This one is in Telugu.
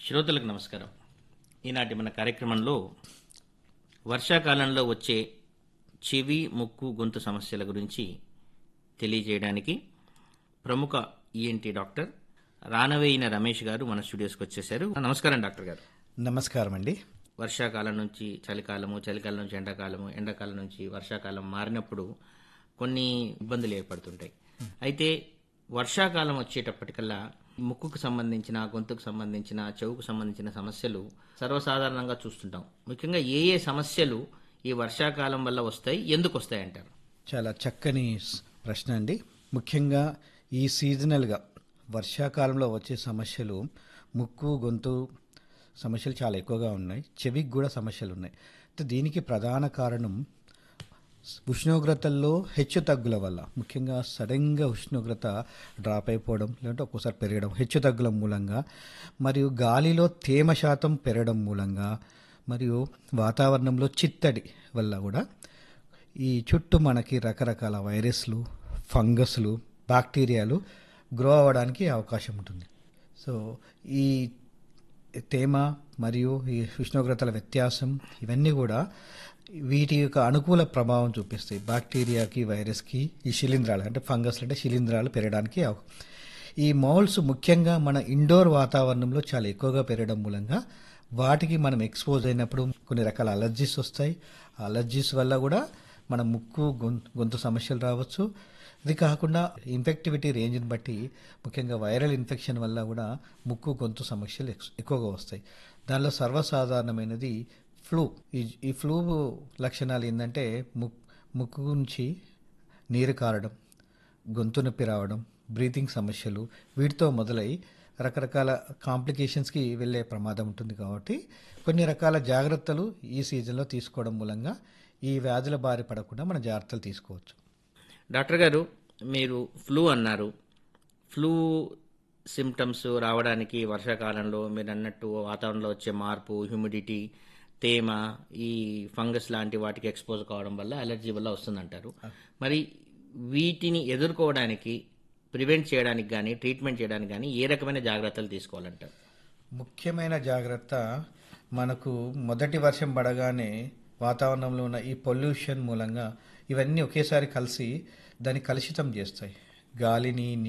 శ్రోతలకు నమస్కారం ఈనాటి మన కార్యక్రమంలో వర్షాకాలంలో వచ్చే చెవి ముక్కు గొంతు సమస్యల గురించి తెలియజేయడానికి ప్రముఖ ఈఎన్టీ డాక్టర్ రానవేయిన రమేష్ గారు మన స్టూడియోస్కి వచ్చేసారు నమస్కారం డాక్టర్ గారు నమస్కారం అండి వర్షాకాలం నుంచి చలికాలము చలికాలం నుంచి ఎండాకాలము ఎండాకాలం నుంచి వర్షాకాలం మారినప్పుడు కొన్ని ఇబ్బందులు ఏర్పడుతుంటాయి అయితే వర్షాకాలం వచ్చేటప్పటికల్లా ముక్కుకు సంబంధించిన గొంతుకు సంబంధించిన చెవుకు సంబంధించిన సమస్యలు సర్వసాధారణంగా చూస్తుంటాం ముఖ్యంగా ఏ ఏ సమస్యలు ఈ వర్షాకాలం వల్ల వస్తాయి ఎందుకు వస్తాయి అంటారు చాలా చక్కని స్- ప్రశ్న అండి ముఖ్యంగా ఈ సీజనల్గా వర్షాకాలంలో వచ్చే సమస్యలు ముక్కు గొంతు సమస్యలు చాలా ఎక్కువగా ఉన్నాయి చెవికి కూడా సమస్యలు ఉన్నాయి అయితే దీనికి ప్రధాన కారణం ఉష్ణోగ్రతల్లో హెచ్చు తగ్గుల వల్ల ముఖ్యంగా సడన్గా ఉష్ణోగ్రత డ్రాప్ అయిపోవడం లేదంటే ఒక్కోసారి పెరగడం హెచ్చు తగ్గుల మూలంగా మరియు గాలిలో తేమ శాతం పెరగడం మూలంగా మరియు వాతావరణంలో చిత్తడి వల్ల కూడా ఈ చుట్టూ మనకి రకరకాల వైరస్లు ఫంగస్లు బ్యాక్టీరియాలు గ్రో అవ్వడానికి అవకాశం ఉంటుంది సో ఈ తేమ మరియు ఈ ఉష్ణోగ్రతల వ్యత్యాసం ఇవన్నీ కూడా వీటి యొక్క అనుకూల ప్రభావం చూపిస్తాయి బ్యాక్టీరియాకి వైరస్కి ఈ శిలీంధ్రాలు అంటే ఫంగస్ అంటే శిలీంధ్రాలు పెరగడానికి అవ- ఈ మౌల్స్ ముఖ్యంగా మన ఇండోర్ వాతావరణంలో చాలా ఎక్కువగా పెరగడం మూలంగా వాటికి మనం ఎక్స్పోజ్ అయినప్పుడు కొన్ని రకాల అలర్జీస్ వస్తాయి ఆ అలర్జీస్ వల్ల కూడా మన ముక్కు గొంతు గొంతు సమస్యలు రావచ్చు ఇది కాకుండా ఇన్ఫెక్టివిటీ రేంజ్ని బట్టి ముఖ్యంగా వైరల్ ఇన్ఫెక్షన్ వల్ల కూడా ముక్కు గొంతు సమస్యలు ఎక్స్- ఎక్కువగా వస్తాయి దానిలో సర్వసాధారణమైనది ఫ్లూ ఈ ఈ ఫ్లూ లక్షణాలు ఏంటంటే ముక్ ముక్కు నుంచి నీరు కారడం గొంతు నొప్పి రావడం బ్రీతింగ్ సమస్యలు వీటితో మొదలై రకరకాల కాంప్లికేషన్స్కి వెళ్ళే ప్రమాదం ఉంటుంది కాబట్టి కొన్ని రకాల జాగ్రత్తలు ఈ సీజన్లో తీసుకోవడం మూలంగా ఈ వ్యాధుల బారి పడకుండా మన జాగ్రత్తలు తీసుకోవచ్చు డాక్టర్ గారు మీరు ఫ్లూ అన్నారు ఫ్లూ సిమ్టమ్స్ రావడానికి వర్షాకాలంలో మీరు అన్నట్టు వాతావరణంలో వచ్చే మార్పు హ్యూమిడిటీ తేమ ఈ ఫంగస్ లాంటి వాటికి ఎక్స్పోజ్ కావడం వల్ల అలర్జీ వల్ల వస్తుందంటారు మరి వీటిని ఎదుర్కోవడానికి ప్రివెంట్ చేయడానికి కానీ ట్రీట్మెంట్ చేయడానికి కానీ ఏ రకమైన జాగ్రత్తలు తీసుకోవాలంటారు ముఖ్యమైన జాగ్రత్త మనకు మొదటి వర్షం పడగానే వాతావరణంలో ఉన్న ఈ పొల్యూషన్ మూలంగా ఇవన్నీ ఒకేసారి కలిసి దాన్ని కలుషితం చేస్తాయి గాలిని